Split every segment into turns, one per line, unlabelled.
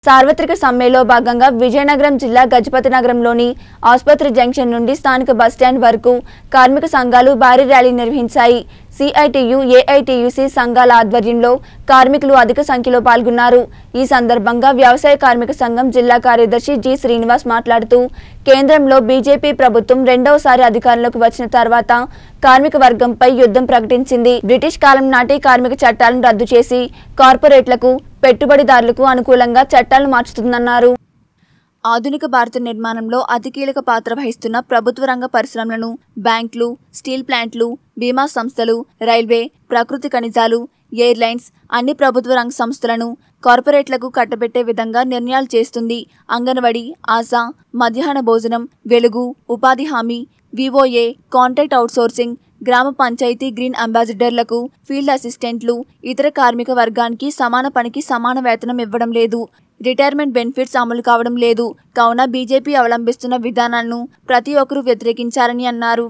సార్వత్రిక సమ్మెలో భాగంగా విజయనగరం జిల్లా గజపతి నగరంలోని ఆసుపత్రి జంక్షన్ నుండి స్థానిక బస్టాండ్ వరకు కార్మిక సంఘాలు భారీ ర్యాలీ నిర్వహించాయి సిఐటియు ఏఐటియుసి సంఘాల ఆధ్వర్యంలో కార్మికులు అధిక సంఖ్యలో పాల్గొన్నారు ఈ సందర్భంగా వ్యవసాయ కార్మిక సంఘం జిల్లా కార్యదర్శి జి శ్రీనివాస్ మాట్లాడుతూ కేంద్రంలో బీజేపీ ప్రభుత్వం రెండవసారి అధికారంలోకి వచ్చిన తర్వాత కార్మిక వర్గంపై యుద్ధం ప్రకటించింది బ్రిటిష్ కాలం నాటి కార్మిక చట్టాలను రద్దు చేసి కార్పొరేట్లకు పెట్టుబడిదారులకు అనుకూలంగా చట్టాలు మార్చుతుందన్నారు ఆధునిక భారత నిర్మాణంలో అతి కీలక పాత్ర వహిస్తున్న ప్రభుత్వ రంగ పరిశ్రమలను బ్యాంకులు స్టీల్ ప్లాంట్లు బీమా సంస్థలు రైల్వే ప్రకృతి ఖనిజాలు ఎయిర్లైన్స్ అన్ని ప్రభుత్వ రంగ సంస్థలను కార్పొరేట్లకు కట్టబెట్టే విధంగా నిర్ణయాలు చేస్తుంది అంగన్వాడీ ఆశా మధ్యాహ్న భోజనం వెలుగు ఉపాధి హామీ వివోఏ కాంట్రాక్ట్ అవుట్సోర్సింగ్ గ్రామ పంచాయతీ గ్రీన్ అంబాసిడర్లకు ఫీల్డ్ అసిస్టెంట్లు ఇతర కార్మిక వర్గానికి సమాన పనికి సమాన వేతనం ఇవ్వడం లేదు రిటైర్మెంట్ బెనిఫిట్స్ అమలు కావడం లేదు కావున బీజేపీ అవలంబిస్తున్న విధానాలను ప్రతి ఒక్కరూ వ్యతిరేకించారని అన్నారు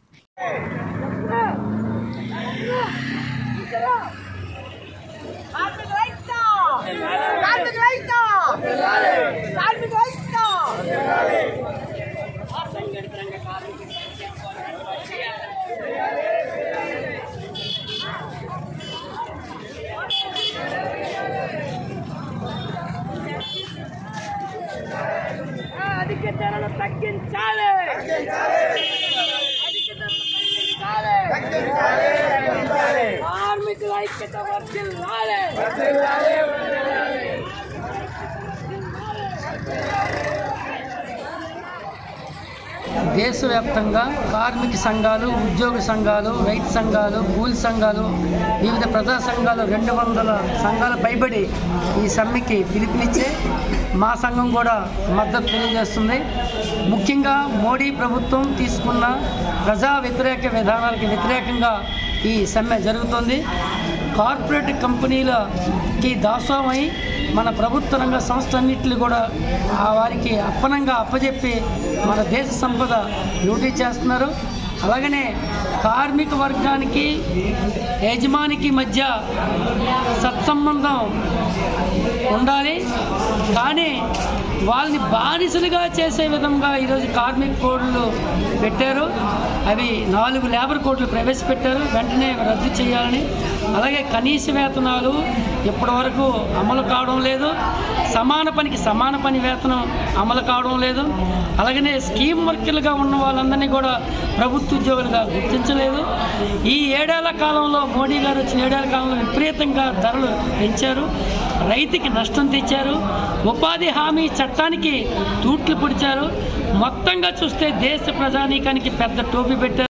కార్మిక ఐక్యత కార్మిక ఐక్యత కార్మిక ఐక్యత అధిక ధరలు తగ్గించాలి అధిక ధరలు తగ్గించాలి కార్మికుల ఐక్యత వర్ధిల్లాలి
దేశవ్యాప్తంగా కార్మిక సంఘాలు ఉద్యోగ సంఘాలు రైతు సంఘాలు కూలి సంఘాలు వివిధ ప్రజా సంఘాలు రెండు వందల సంఘాల పైబడి ఈ సమ్మెకి పిలుపునిచ్చే మా సంఘం కూడా మద్దతు తెలియజేస్తుంది ముఖ్యంగా మోడీ ప్రభుత్వం తీసుకున్న ప్రజా వ్యతిరేక విధానాలకు వ్యతిరేకంగా ఈ సమ్మె జరుగుతుంది కార్పొరేట్ కంపెనీలకి దాసోమై మన ప్రభుత్వ రంగ సంస్థలన్నింటినీ కూడా ఆ వారికి అప్పనంగా అప్పజెప్పి మన దేశ సంపద లూటీ చేస్తున్నారు అలాగనే కార్మిక వర్గానికి యజమానికి మధ్య సత్సంబంధం ఉండాలి కానీ వాళ్ళని బానిసలుగా చేసే విధంగా ఈరోజు కార్మిక కోడ్లు పెట్టారు అవి నాలుగు లేబర్ కోడ్లు ప్రవేశపెట్టారు వెంటనే రద్దు చేయాలని అలాగే కనీస వేతనాలు ఇప్పటి వరకు అమలు కావడం లేదు సమాన పనికి సమాన పని వేతనం అమలు కావడం లేదు అలాగనే స్కీమ్ వర్కర్లుగా ఉన్న వాళ్ళందరినీ కూడా ప్రభుత్వ ఉద్యోగులుగా గుర్తించలేదు ఈ ఏడేళ్ల కాలంలో మోడీ గారు వచ్చిన ఏడేళ్ల కాలంలో విపరీతంగా ధరలు పెంచారు రైతుకి నష్టం తెచ్చారు ఉపాధి హామీ చట్టానికి తూట్లు పొడిచారు మొత్తంగా చూస్తే దేశ ప్రజానీకానికి పెద్ద టోపీ పెట్టారు